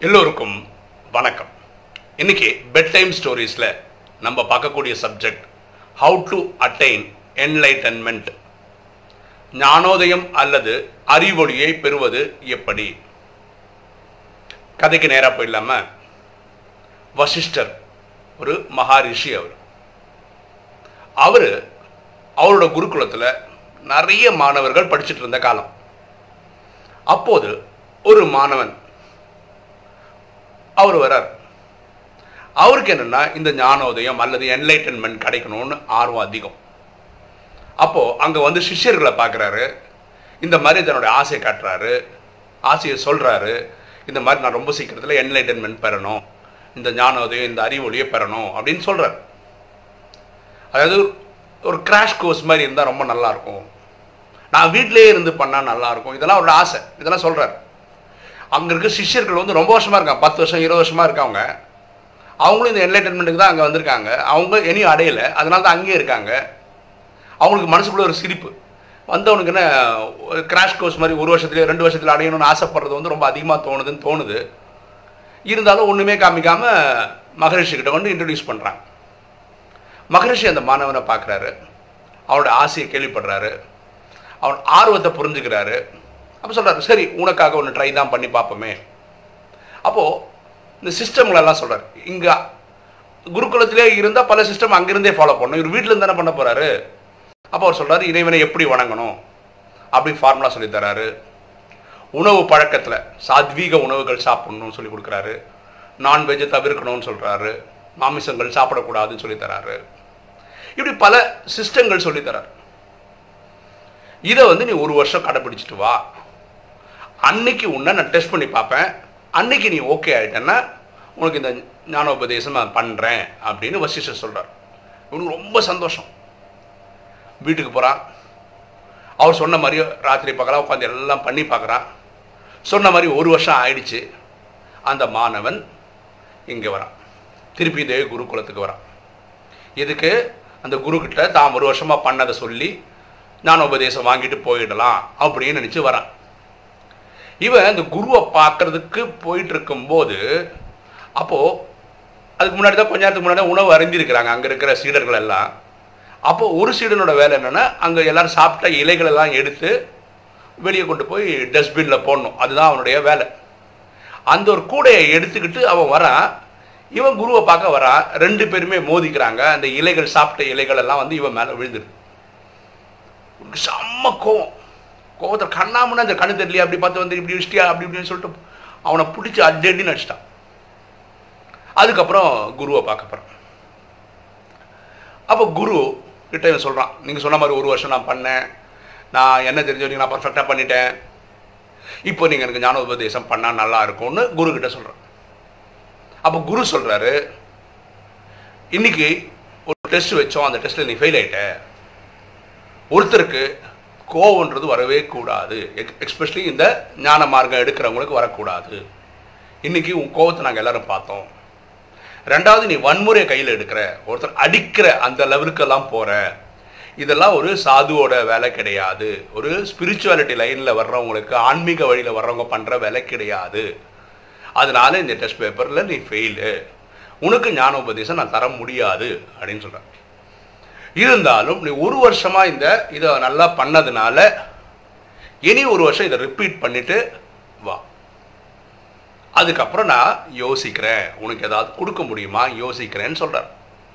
எல்லோருக்கும் வணக்கம் இன்னைக்கு பெட் டைம் ஸ்டோரிஸில் நம்ம பார்க்கக்கூடிய subject how to attain enlightenment ஞானோதயம் அல்லது அறிவொளியை பெறுவது எப்படி கதைக்கு நேராக போயிடலாம வசிஷ்டர் ஒரு மகாரிஷி அவர் அவர் அவரோட குருகுலத்தில் நிறைய மாணவர்கள் படிச்சுட்டு இருந்த காலம் அப்போது ஒரு மாணவன் அவர் வரார் அவருக்கு என்னன்னா இந்த ஞானோதயம் அல்லது என்லைட்டன்மெண்ட் கிடைக்கணும்னு ஆர்வம் அதிகம் அப்போ அங்க வந்து சிஷ்யர்களை பார்க்குறாரு இந்த மாதிரி தன்னுடைய ஆசையை காட்டுறாரு ஆசையை சொல்றாரு இந்த மாதிரி நான் ரொம்ப சீக்கிரத்தில் என்லைட்டன்மெண்ட் பெறணும் இந்த ஞானோதயம் இந்த அறிவொளியை பெறணும் அப்படின்னு சொல்றாரு அதாவது ஒரு கிராஷ் கோர்ஸ் மாதிரி இருந்தால் ரொம்ப நல்லா இருக்கும் நான் வீட்டிலேயே இருந்து பண்ணால் நல்லா இருக்கும் இதெல்லாம் அவரோட ஆசை இதெல்லாம் சொல்றாரு அங்கே இருக்க சிஷ்யர்கள் வந்து ரொம்ப வருஷமா இருக்காங்க பத்து வருஷம் இருபது வருஷமா இருக்காங்க அவங்களும் இந்த என்லைட்டன்மெண்ட்டுக்கு தான் அங்கே வந்திருக்காங்க அவங்க இனியும் அடையலை அதனால தான் அங்கேயே இருக்காங்க அவங்களுக்கு மனசுக்குள்ள ஒரு சிரிப்பு வந்தவனுக்கு என்ன கிராஷ் கோர்ஸ் மாதிரி ஒரு வருஷத்துலேயே ரெண்டு வருஷத்தில் அடையணும்னு ஆசைப்படுறது வந்து ரொம்ப அதிகமாக தோணுதுன்னு தோணுது இருந்தாலும் ஒன்றுமே காமிக்காம மகரிஷி கிட்ட வந்து இன்ட்ரடியூஸ் பண்ணுறாங்க மகரிஷி அந்த மாணவனை பார்க்குறாரு அவனோட ஆசையை கேள்விப்படுறாரு அவன் ஆர்வத்தை புரிஞ்சுக்கிறாரு அப்போ சொல்கிறாரு சரி உனக்காக ஒன்று ட்ரை தான் பண்ணி பார்ப்போமே அப்போது இந்த சிஸ்டம்களெல்லாம் சொல்கிறார் இங்கே குருகுலத்திலே இருந்தால் பல சிஸ்டம் அங்கிருந்தே ஃபாலோ பண்ணணும் இவர் வீட்டில் தானே பண்ண போகிறாரு அப்போ அவர் சொல்கிறாரு இறைவனை எப்படி வணங்கணும் அப்படி ஃபார்முலா சொல்லி தராரு உணவு பழக்கத்தில் சாத்வீக உணவுகள் சாப்பிடணும்னு சொல்லி கொடுக்குறாரு நான்வெஜ்ஜை தவிர்க்கணும்னு சொல்கிறாரு மாமிசங்கள் சாப்பிடக்கூடாதுன்னு சொல்லி தராரு இப்படி பல சிஸ்டங்கள் சொல்லி தராரு இதை வந்து நீ ஒரு வருஷம் கடைப்பிடிச்சிட்டு வா அன்னைக்கு உன்னை நான் டெஸ்ட் பண்ணி பார்ப்பேன் அன்னைக்கு நீ ஓகே ஆகிட்டேன்னா உனக்கு இந்த ஞானோபதேசம் நான் பண்ணுறேன் அப்படின்னு வசிஷ்டர் சொல்கிறார் இவனுக்கு ரொம்ப சந்தோஷம் வீட்டுக்கு போகிறான் அவர் சொன்ன மாதிரி ராத்திரி பார்க்கலாம் உட்காந்து எல்லாம் பண்ணி பார்க்குறான் சொன்ன மாதிரி ஒரு வருஷம் ஆயிடுச்சு அந்த மாணவன் இங்கே வரான் திருப்பி இதே குருகுலத்துக்கு வரான் இதுக்கு அந்த குருக்கிட்ட தான் ஒரு வருஷமாக பண்ணதை சொல்லி ஞானோபதேசம் வாங்கிட்டு போயிடலாம் அப்படின்னு நினச்சி வரான் இவன் இந்த குருவை பார்க்கறதுக்கு போயிட்டு இருக்கும்போது அப்போது அதுக்கு முன்னாடி தான் கொஞ்ச நேரத்துக்கு முன்னாடி உணவு அறிந்திருக்கிறாங்க அங்கே இருக்கிற சீடர்கள் எல்லாம் அப்போ ஒரு சீடனோட வேலை என்னென்னா அங்கே எல்லாரும் சாப்பிட்ட இலைகள் எல்லாம் எடுத்து வெளியே கொண்டு போய் டஸ்ட்பினில் போடணும் அதுதான் அவனுடைய வேலை அந்த ஒரு கூடையை எடுத்துக்கிட்டு அவன் வரான் இவன் குருவை பார்க்க வரான் ரெண்டு பேருமே மோதிக்கிறாங்க அந்த இலைகள் சாப்பிட்ட இலைகள் எல்லாம் வந்து இவன் மேலே விழுந்துருது உனக்கு செம்ம கோவம் கோவத்தில் கண்ணாமண்ணா அந்த கண்ணு தெரியலையா அப்படி பார்த்து வந்து இப்படி வச்சிட்டியா அப்படி இப்படின்னு சொல்லிட்டு அவனை பிடிச்சி அடி அடின்னு அடிச்சிட்டான் அதுக்கப்புறம் குருவை பார்க்க போகிறான் அப்போ குரு கிட்ட இவன் சொல்கிறான் நீங்கள் சொன்ன மாதிரி ஒரு வருஷம் நான் பண்ணேன் நான் என்ன தெரிஞ்ச நான் பர்ஃபெக்டாக பண்ணிட்டேன் இப்போ நீங்கள் எனக்கு ஞானோபதேசம் பண்ணால் நல்லா இருக்கும்னு குரு கிட்ட சொல்கிறேன் அப்போ குரு சொல்கிறாரு இன்னைக்கு ஒரு டெஸ்ட் வச்சோம் அந்த டெஸ்ட்டில் நீ ஃபெயில் ஆகிட்ட ஒருத்தருக்கு கோவன்றது வரவே கூடாது எக்ஸ்பெஷலி இந்த ஞான மார்க்கம் எடுக்கிறவங்களுக்கு வரக்கூடாது இன்னைக்கு உன் கோவத்தை நாங்கள் எல்லாரும் பார்த்தோம் ரெண்டாவது நீ வன்முறையை கையில் எடுக்கிற ஒருத்தர் அடிக்கிற அந்த லெவலுக்கெல்லாம் போகிற இதெல்லாம் ஒரு சாதுவோட வேலை கிடையாது ஒரு ஸ்பிரிச்சுவாலிட்டி லைனில் வர்றவங்களுக்கு ஆன்மீக வழியில் வர்றவங்க பண்ணுற வேலை கிடையாது அதனால இந்த டெஸ்ட் பேப்பரில் நீ ஃபெயிலு உனக்கு ஞானோபதேசம் நான் தர முடியாது அப்படின்னு சொல்கிறேன் இருந்தாலும் நீ ஒரு வருஷமாக இந்த இதை நல்லா பண்ணதுனால இனி ஒரு வருஷம் இதை ரிப்பீட் பண்ணிட்டு வா அதுக்கப்புறம் நான் யோசிக்கிறேன் உனக்கு ஏதாவது கொடுக்க முடியுமா யோசிக்கிறேன்னு சொல்கிறார்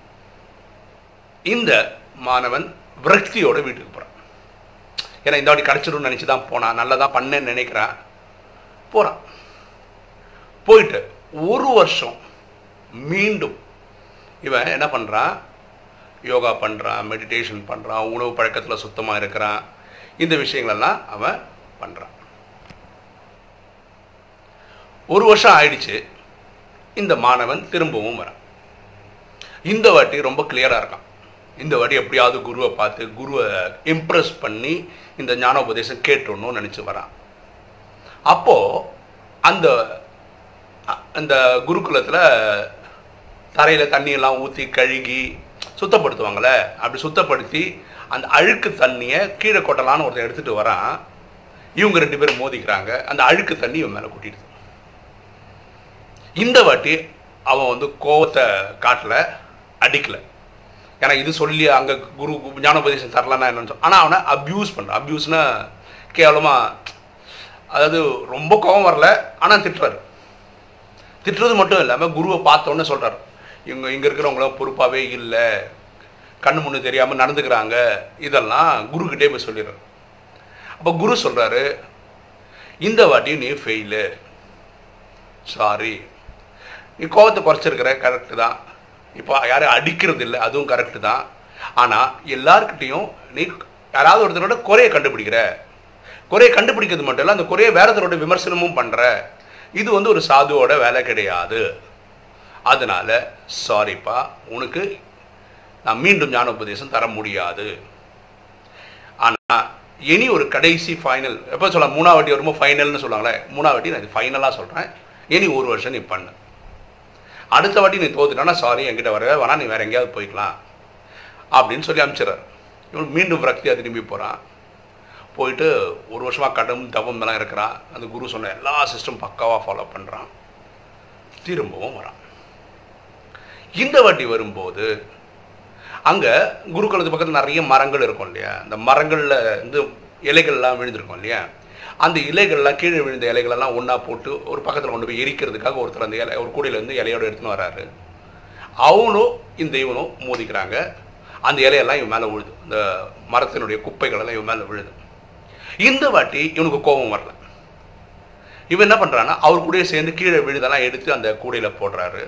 இந்த மாணவன் விரக்தியோட வீட்டுக்கு போகிறான் ஏன்னா இந்த வாட்டி கிடச்சிடும்னு நினச்சி தான் போனான் நல்லா தான் பண்ணேன்னு நினைக்கிறான் போகிறான் போயிட்டு ஒரு வருஷம் மீண்டும் இவன் என்ன பண்ணுறான் யோகா பண்ணுறான் மெடிடேஷன் பண்ணுறான் உணவு பழக்கத்தில் சுத்தமாக இருக்கிறான் இந்த விஷயங்களெல்லாம் அவன் பண்ணுறான் ஒரு வருஷம் ஆயிடுச்சு இந்த மாணவன் திரும்பவும் வரான் இந்த வாட்டி ரொம்ப கிளியராக இருக்கான் இந்த வாட்டி எப்படியாவது குருவை பார்த்து குருவை இம்ப்ரெஸ் பண்ணி இந்த ஞானோபதேசம் கேட்டணும்னு நினச்சி வரான் அப்போது அந்த அந்த குருகுலத்தில் தரையில் தண்ணியெல்லாம் ஊற்றி கழுகி சுத்தப்படுத்துவாங்கள்ல அப்படி சுத்தப்படுத்தி அந்த அழுக்கு தண்ணியை கீழே கொட்டலான்னு ஒருத்தன் எடுத்துகிட்டு வரான் இவங்க ரெண்டு பேரும் மோதிக்கிறாங்க அந்த அழுக்கு தண்ணி இவன் மேலே கொட்டிடுது இந்த வாட்டி அவன் வந்து கோவத்தை காட்டல அடிக்கல ஏன்னா இது சொல்லி அங்கே குரு ஞானோபதேசம் தரலன்னா என்னன்னு சொல் ஆனால் அவனை அப்யூஸ் பண்ணுறான் அப்யூஸ்னா கேவலமாக அதாவது ரொம்ப கோபம் வரல ஆனால் திட்டுறாரு திட்டுறது மட்டும் இல்லாமல் குருவை பார்த்தோன்னே சொல்கிறார் இவங்க இங்கே இருக்கிறவங்களாம் பொறுப்பாகவே இல்லை கண்ணு முன்னு தெரியாமல் நடந்துக்கிறாங்க இதெல்லாம் குருக்கிட்டே போய் சொல்லிடுறாரு அப்போ குரு சொல்கிறாரு இந்த வாட்டி நீ ஃபெயிலு சாரி நீ கோவத்தை குறைச்சிருக்கிற கரெக்டு தான் இப்போ யாரும் அடிக்கிறது இல்லை அதுவும் கரெக்டு தான் ஆனால் எல்லாருக்கிட்டேயும் நீ யாராவது ஒருத்தரோட குறையை கண்டுபிடிக்கிற குறையை கண்டுபிடிக்கிறது மட்டும் இல்லை அந்த குறையை வேற ஒருத்தரோட விமர்சனமும் பண்ணுற இது வந்து ஒரு சாதுவோட வேலை கிடையாது அதனால சாரிப்பா உனக்கு நான் மீண்டும் ஞானோபதேசம் தர முடியாது ஆனால் இனி ஒரு கடைசி ஃபைனல் எப்போ சொல்ல மூணாவது வாட்டி வரும்போது ஃபைனல்னு சொல்லுவாங்களே மூணாவது வாட்டி நான் இது ஃபைனலாக சொல்கிறேன் இனி ஒரு வருஷம் நீ பண்ணு அடுத்த வாட்டி நீ தோத்துட்டானா சாரி என்கிட்ட வரவே வேணா நீ வேற எங்கேயாவது போய்க்கலாம் அப்படின்னு சொல்லி அனுப்பிச்சிடுறாரு இவன் மீண்டும் விரக்தியாக திரும்பி போகிறான் போயிட்டு ஒரு வருஷமாக கடும் தவம் எல்லாம் இருக்கிறான் அந்த குரு சொன்ன எல்லா சிஸ்டம் பக்காவாக ஃபாலோ பண்ணுறான் திரும்பவும் வரான் இந்த வாட்டி வரும்போது அங்கே குருகுலத்து பக்கத்தில் நிறைய மரங்கள் இருக்கும் இல்லையா அந்த மரங்களில் வந்து இலைகள்லாம் விழுந்திருக்கும் இல்லையா அந்த இலைகள்லாம் கீழே விழுந்த இலைகளெல்லாம் ஒன்றா போட்டு ஒரு பக்கத்தில் கொண்டு போய் எரிக்கிறதுக்காக ஒருத்தர் அந்த இலை ஒரு கூடையிலேருந்து இலையோடு எடுத்துன்னு வராரு அவனும் இந்த இவனும் மோதிக்கிறாங்க அந்த இலையெல்லாம் இவன் மேலே விழுது இந்த மரத்தினுடைய குப்பைகள் எல்லாம் இவன் மேலே விழுது இந்த வாட்டி இவனுக்கு கோபம் வரல இவன் என்ன பண்ணுறான்னா அவர் கூடயே சேர்ந்து கீழே விழுதெல்லாம் எடுத்து அந்த கூடையில் போடுறாரு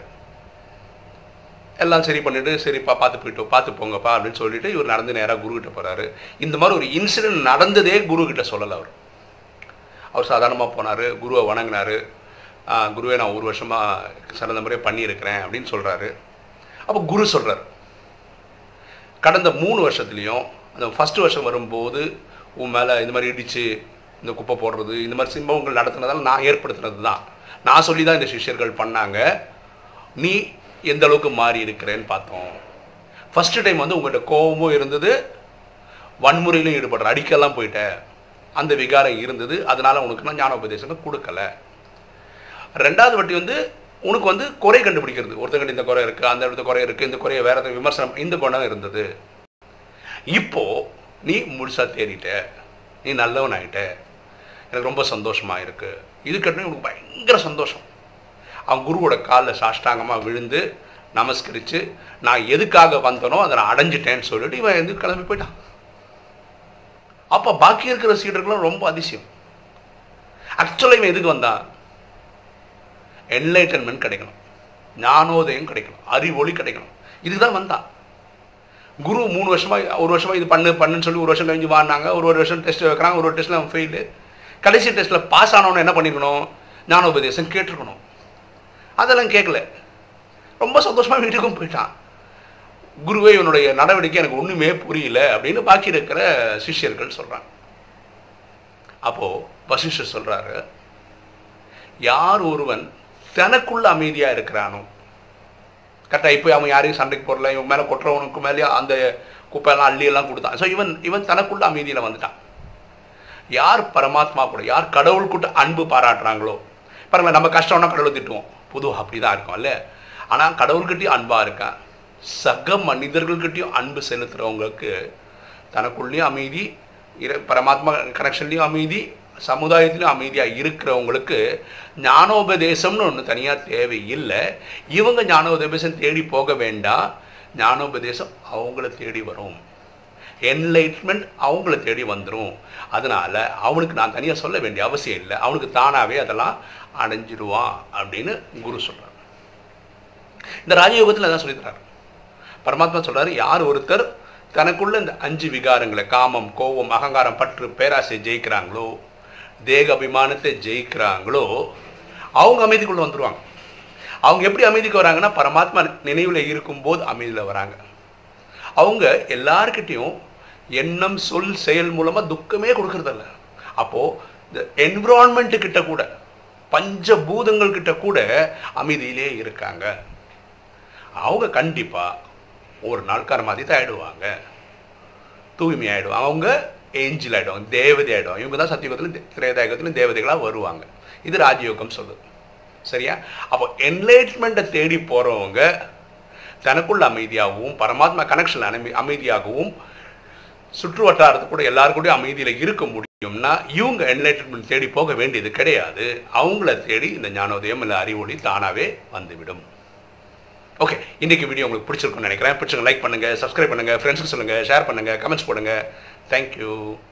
எல்லாம் சரி பண்ணிட்டு சரிப்பா பார்த்து போயிட்டு பார்த்து போங்கப்பா அப்படின்னு சொல்லிட்டு இவர் நடந்து நேராக குருக்கிட்ட போகிறாரு இந்த மாதிரி ஒரு இன்சிடென்ட் நடந்ததே குருக்கிட்ட சொல்லலை அவர் அவர் சாதாரணமாக போனார் குருவை வணங்கினார் குருவை நான் ஒரு வருஷமாக சிறந்த முறையாக பண்ணியிருக்கிறேன் அப்படின்னு சொல்கிறாரு அப்போ குரு சொல்கிறார் கடந்த மூணு வருஷத்துலேயும் அந்த ஃபஸ்ட்டு வருஷம் வரும்போது உன் மேலே இந்த மாதிரி இடித்து இந்த குப்பை போடுறது இந்த மாதிரி சம்பவங்கள் நடத்துனதால நான் ஏற்படுத்தினது தான் நான் சொல்லி தான் இந்த சிஷ்யர்கள் பண்ணாங்க நீ எந்த அளவுக்கு மாறி இருக்கிறேன்னு பார்த்தோம் ஃபஸ்ட்டு டைம் வந்து உங்கள்கிட்ட கோபமும் இருந்தது வன்முறையிலும் ஈடுபடுற அடிக்கெல்லாம் போயிட்ட அந்த விகாரம் இருந்தது அதனால உனக்கு நான் ஞானோபதேசம் கொடுக்கல ரெண்டாவது வாட்டி வந்து உனக்கு வந்து குறை கண்டுபிடிக்கிறது ஒருத்தங்கிட்ட இந்த குறை இருக்குது அந்த இடத்துல குறை இருக்குது இந்த குறையை வேற எதாவது விமர்சனம் இந்த குணம் இருந்தது இப்போ நீ முழுசா தேறிட்ட நீ நல்லவன் ஆயிட்ட எனக்கு ரொம்ப சந்தோஷமா இருக்கு இது கட்டணும் எனக்கு பயங்கர சந்தோஷம் அவன் குருவோட காலில் சாஷ்டாங்கமாக விழுந்து நமஸ்கரித்து நான் எதுக்காக வந்தனோ அதை நான் அடைஞ்சிட்டேன்னு சொல்லிட்டு இவன் எது கிளம்பி போயிட்டான் அப்போ பாக்கி இருக்கிற சீடர்களும் ரொம்ப அதிசயம் ஆக்சுவலாக இவன் எதுக்கு வந்தான் என்லைட்டன்மெண்ட் கிடைக்கணும் ஞானோதயம் கிடைக்கணும் அறிவொளி கிடைக்கணும் இதுக்கு தான் வந்தான் குரு மூணு வருஷமா ஒரு வருஷமா இது பண்ணு பண்ணுன்னு சொல்லி ஒரு வருஷம் கழிஞ்சு வாடினாங்க ஒரு ஒரு வருஷம் டெஸ்ட் வைக்கிறாங்க ஒரு ஒரு டெஸ்ட்டில் அவன் ஃபெயிலு கடைசி டெஸ்ட்டில் பாஸ் ஆனவன என்ன பண்ணிருக்கணும் ஞானோபதேசம் கேட்டிருக்கணும் அதெல்லாம் கேட்கல ரொம்ப சந்தோஷமாக வீட்டுக்கும் போயிட்டான் குருவே இவனுடைய நடவடிக்கை எனக்கு ஒன்றுமே புரியல அப்படின்னு பாக்கி இருக்கிற சிஷ்யர்கள் சொல்கிறாங்க அப்போது வசிஷ்டர் சொல்கிறாரு யார் ஒருவன் தனக்குள்ள அமைதியாக இருக்கிறானோ கரெக்டாக இப்போ அவன் யாரையும் சண்டைக்கு போடல இவன் மேலே கொட்டுறவனுக்கு மேலே அந்த குப்பையெல்லாம் அள்ளி எல்லாம் கொடுத்தான் ஸோ இவன் இவன் தனக்குள்ள அமைதியில் வந்துட்டான் யார் பரமாத்மா கூட யார் கடவுள் கூட அன்பு பாராட்டுறாங்களோ பாருங்களேன் நம்ம கஷ்டம்னா கடவுளை திட்டுவோம் பொதுவாக அப்படி தான் இருக்கும் இல்லை ஆனால் கடவுள்கிட்டயும் அன்பாக இருக்கான் சக மனிதர்கள்கிட்டயும் அன்பு செலுத்துகிறவங்களுக்கு தனக்குள்ளேயும் அமைதி இர பரமாத்மா கனெக்ஷன்லேயும் அமைதி சமுதாயத்திலும் அமைதியாக இருக்கிறவங்களுக்கு ஞானோபதேசம்னு ஒன்று தனியாக தேவையில்லை இவங்க ஞானோபதேசம் தேடி போக வேண்டாம் ஞானோபதேசம் அவங்கள தேடி வரும் என்லைட்மெண்ட் அவங்கள தேடி வந்துடும் அதனால் அவனுக்கு நான் தனியாக சொல்ல வேண்டிய அவசியம் இல்லை அவனுக்கு தானாகவே அதெல்லாம் அடைஞ்சிடுவான் அப்படின்னு குரு சொல்கிறார் இந்த ராஜயோகத்தில் அதான் சொல்லித்தரார் பரமாத்மா சொல்கிறார் யார் ஒருத்தர் தனக்குள்ள இந்த அஞ்சு விகாரங்களை காமம் கோபம் அகங்காரம் பற்று பேராசை ஜெயிக்கிறாங்களோ தேக அபிமானத்தை ஜெயிக்கிறாங்களோ அவங்க அமைதிக்குள்ளே வந்துடுவாங்க அவங்க எப்படி அமைதிக்கு வராங்கன்னா பரமாத்மா நினைவில் இருக்கும்போது அமைதியில் வராங்க அவங்க எல்லார்கிட்டையும் எண்ணம் சொல் செயல் மூலமாக துக்கமே கொடுக்கறதில்ல அப்போது இந்த என்விரான்மெண்ட்டு கிட்ட கூட பஞ்சபூதங்கள் கிட்ட கூட அமைதியிலே இருக்காங்க அவங்க கண்டிப்பாக ஒரு நாள் கர்மாதித்த ஆயிடுவாங்க தூய்மை ஆயிடுவாங்க அவங்க ஏஞ்சில் ஆயிடுவாங்க தேவதை ஆயிடுவாங்க இவங்க தான் சத்தியுகத்திலும் திரேதாயுகத்திலும் தேவதைகளாக வருவாங்க இது ராஜயோகம் சொல்லுது சரியா அப்போ என்லைட்மெண்ட்டை தேடி போகிறவங்க தனக்குள்ள அமைதியாகவும் பரமாத்மா கனெக்ஷன் அமை அமைதியாகவும் சுற்று வட்டாரத்து கூட எல்லாரும் கூட அமைதியில் இருக்க முடியும்னா இவங்க என்லைட்மெண்ட் தேடி போக வேண்டியது கிடையாது அவங்கள தேடி இந்த ஞானோதயம் இல்லை அறிவொளி தானாகவே வந்துவிடும் ஓகே இன்றைக்கி வீடியோ உங்களுக்கு பிடிச்சிருக்குன்னு நினைக்கிறேன் பிடிச்சிங்க லைக் பண்ணுங்கள் சப்ஸ்கிரைப் பண்ணுங்கள் ஃப்ரெண்ட்ஸுக்கு சொல்லுங்கள் ஷேர் பண்ணுங்கள் கமெண்ட்ஸ் போடுங்க தேங்க்யூ